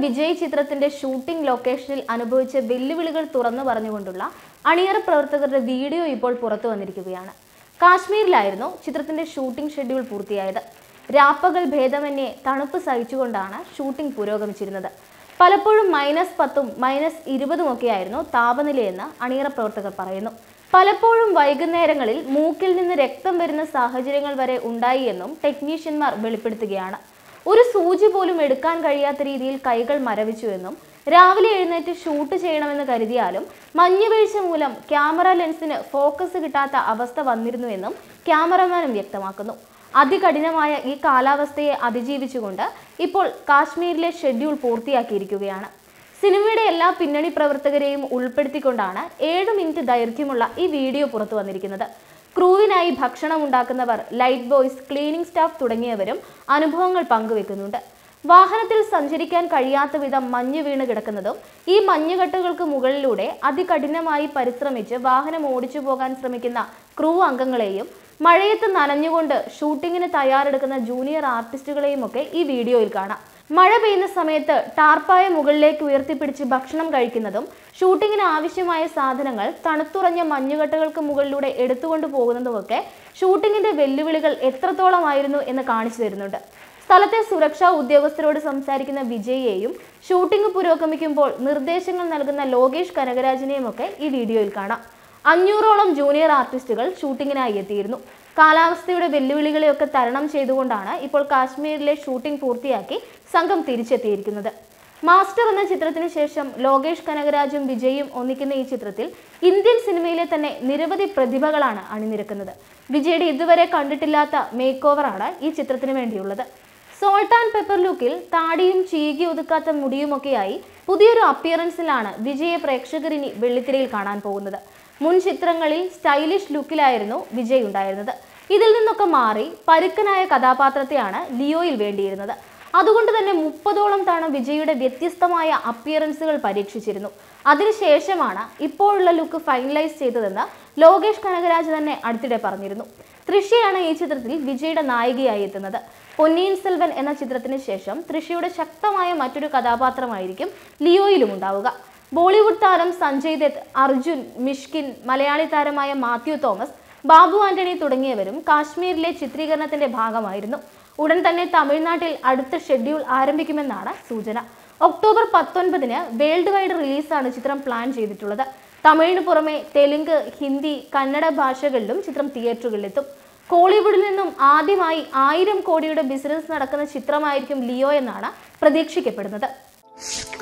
വിജയ് ചിത്രത്തിന്റെ ഷൂട്ടിംഗ് ലൊക്കേഷനിൽ അനുഭവിച്ച വെല്ലുവിളികൾ തുറന്നു പറഞ്ഞുകൊണ്ടുള്ള അണിയറ പ്രവർത്തകരുടെ വീഡിയോ ഇപ്പോൾ പുറത്തു വന്നിരിക്കുകയാണ് കാശ്മീരിലായിരുന്നു ചിത്രത്തിന്റെ ഷൂട്ടിംഗ് ഷെഡ്യൂൾ പൂർത്തിയായത് രാപ്പകൽ ഭേദമന്യേ തണുപ്പ് സഹിച്ചുകൊണ്ടാണ് ഷൂട്ടിംഗ് പുരോഗമിച്ചിരുന്നത് പലപ്പോഴും മൈനസ് പത്തും മൈനസ് ഇരുപതും ഒക്കെയായിരുന്നു താപനിലയെന്ന് അണിയറ പ്രവർത്തകർ പറയുന്നു പലപ്പോഴും വൈകുന്നേരങ്ങളിൽ മൂക്കിൽ നിന്ന് രക്തം വരുന്ന സാഹചര്യങ്ങൾ വരെ ഉണ്ടായി എന്നും ടെക്നീഷ്യന്മാർ വെളിപ്പെടുത്തുകയാണ് ഒരു സൂചി പോലും എടുക്കാൻ കഴിയാത്ത രീതിയിൽ കൈകൾ മരവിച്ചുവെന്നും രാവിലെ എഴുന്നേറ്റ് ഷൂട്ട് ചെയ്യണമെന്ന് കരുതിയാലും മഞ്ഞുവീഴ്ച മൂലം ക്യാമറ ലെൻസിന് ഫോക്കസ് കിട്ടാത്ത അവസ്ഥ വന്നിരുന്നുവെന്നും ക്യാമറമാനും വ്യക്തമാക്കുന്നു അതികഠിനമായ ഈ കാലാവസ്ഥയെ അതിജീവിച്ചുകൊണ്ട് ഇപ്പോൾ കാശ്മീരിലെ ഷെഡ്യൂൾ പൂർത്തിയാക്കിയിരിക്കുകയാണ് സിനിമയുടെ എല്ലാ പിന്നണി പ്രവർത്തകരെയും ഉൾപ്പെടുത്തിക്കൊണ്ടാണ് ഏഴ് മിനിറ്റ് ദൈർഘ്യമുള്ള ഈ വീഡിയോ പുറത്തു വന്നിരിക്കുന്നത് ക്രൂവിനായി ഭക്ഷണം ഉണ്ടാക്കുന്നവർ ലൈറ്റ് ബോയ്സ് ക്ലീനിംഗ് സ്റ്റാഫ് തുടങ്ങിയവരും അനുഭവങ്ങൾ പങ്കുവെക്കുന്നുണ്ട് വാഹനത്തിൽ സഞ്ചരിക്കാൻ കഴിയാത്ത വിധം മഞ്ഞ് വീണ് കിടക്കുന്നതും ഈ മഞ്ഞുകെട്ടുകൾക്ക് മുകളിലൂടെ അതികഠിനമായി പരിശ്രമിച്ച് വാഹനം ഓടിച്ചു പോകാൻ ശ്രമിക്കുന്ന ക്രൂ അംഗങ്ങളെയും മഴയത്ത് നനഞ്ഞുകൊണ്ട് ഷൂട്ടിങ്ങിന് തയ്യാറെടുക്കുന്ന ജൂനിയർ ആർട്ടിസ്റ്റുകളെയും ഒക്കെ ഈ വീഡിയോയിൽ കാണാം മഴ പെയ്യുന്ന സമയത്ത് ടാർപ്പായ മുകളിലേക്ക് ഉയർത്തിപ്പിടിച്ച് ഭക്ഷണം കഴിക്കുന്നതും ഷൂട്ടിങ്ങിന് ആവശ്യമായ സാധനങ്ങൾ തണുത്തുറഞ്ഞ മഞ്ഞുകെട്ടുകൾക്ക് മുകളിലൂടെ എടുത്തുകൊണ്ട് പോകുന്നതുമൊക്കെ ഷൂട്ടിങ്ങിന്റെ വെല്ലുവിളികൾ എത്രത്തോളമായിരുന്നു എന്ന് കാണിച്ചു തരുന്നുണ്ട് സ്ഥലത്തെ സുരക്ഷാ ഉദ്യോഗസ്ഥരോട് സംസാരിക്കുന്ന വിജയിയെയും ഷൂട്ടിംഗ് പുരോഗമിക്കുമ്പോൾ നിർദ്ദേശങ്ങൾ നൽകുന്ന ലോകേഷ് കനകരാജിനെയും ഒക്കെ ഈ വീഡിയോയിൽ കാണാം അഞ്ഞൂറോളം ജൂനിയർ ആർട്ടിസ്റ്റുകൾ ഷൂട്ടിങ്ങിനായി എത്തിയിരുന്നു കാലാവസ്ഥയുടെ വെല്ലുവിളികളെയൊക്കെ തരണം ചെയ്തുകൊണ്ടാണ് ഇപ്പോൾ കാശ്മീരിലെ ഷൂട്ടിംഗ് പൂർത്തിയാക്കി സംഘം തിരിച്ചെത്തിയിരിക്കുന്നത് മാസ്റ്റർ എന്ന ചിത്രത്തിനു ശേഷം ലോകേഷ് കനകരാജും വിജയും ഒന്നിക്കുന്ന ഈ ചിത്രത്തിൽ ഇന്ത്യൻ സിനിമയിലെ തന്നെ നിരവധി പ്രതിഭകളാണ് അണിനിരക്കുന്നത് വിജയുടെ ഇതുവരെ കണ്ടിട്ടില്ലാത്ത മേക്ക് ഓവറാണ് ഈ ചിത്രത്തിന് വേണ്ടിയുള്ളത് സോൾട്ട് ആൻഡ് പെപ്പർ ലുക്കിൽ താടിയും ചീകി ഒതുക്കാത്ത മുടിയുമൊക്കെയായി പുതിയൊരു അപ്പിയറൻസിലാണ് വിജയെ പ്രേക്ഷകർ ഇനി വെള്ളിത്തിരയിൽ കാണാൻ പോകുന്നത് മുൻ ചിത്രങ്ങളിൽ സ്റ്റൈലിഷ് ലുക്കിലായിരുന്നു വിജയ് ഉണ്ടായിരുന്നത് ഇതിൽ നിന്നൊക്കെ മാറി പരുക്കനായ കഥാപാത്രത്തെയാണ് ലിയോയിൽ വേണ്ടിയിരുന്നത് അതുകൊണ്ട് തന്നെ മുപ്പതോളം തവണ വിജയുടെ വ്യത്യസ്തമായ അപ്പിയറൻസുകൾ പരീക്ഷിച്ചിരുന്നു അതിനുശേഷമാണ് ഇപ്പോഴുള്ള ലുക്ക് ഫൈനലൈസ് ചെയ്തതെന്ന് ലോകേഷ് കനകരാജ് തന്നെ അടുത്തിടെ പറഞ്ഞിരുന്നു തൃഷയാണ് ഈ ചിത്രത്തിൽ വിജയുടെ നായികയായി എത്തുന്നത് പൊന്നിയിൻ സെൽവൻ എന്ന ചിത്രത്തിന് ശേഷം തൃഷയുടെ ശക്തമായ മറ്റൊരു കഥാപാത്രമായിരിക്കും ലിയോയിലും ഉണ്ടാവുക ബോളിവുഡ് താരം സഞ്ജയ് ദത്ത് അർജുൻ മിഷ്കിൻ മലയാളി താരമായ മാത്യു തോമസ് ബാബു ആന്റണി തുടങ്ങിയവരും കാശ്മീരിലെ ചിത്രീകരണത്തിന്റെ ഭാഗമായിരുന്നു ഉടൻ തന്നെ തമിഴ്നാട്ടിൽ അടുത്ത ഷെഡ്യൂൾ ആരംഭിക്കുമെന്നാണ് സൂചന ഒക്ടോബർ പത്തൊൻപതിന് വേൾഡ് വൈഡ് റിലീസാണ് ചിത്രം പ്ലാൻ ചെയ്തിട്ടുള്ളത് തമിഴിന് പുറമെ തെലുങ്ക് ഹിന്ദി കന്നഡ ഭാഷകളിലും ചിത്രം തിയേറ്ററുകളിലെത്തും കോളിവുഡിൽ നിന്നും ആദ്യമായി ആയിരം കോടിയുടെ ബിസിനസ് നടക്കുന്ന ചിത്രമായിരിക്കും ലിയോ എന്നാണ് പ്രതീക്ഷിക്കപ്പെടുന്നത്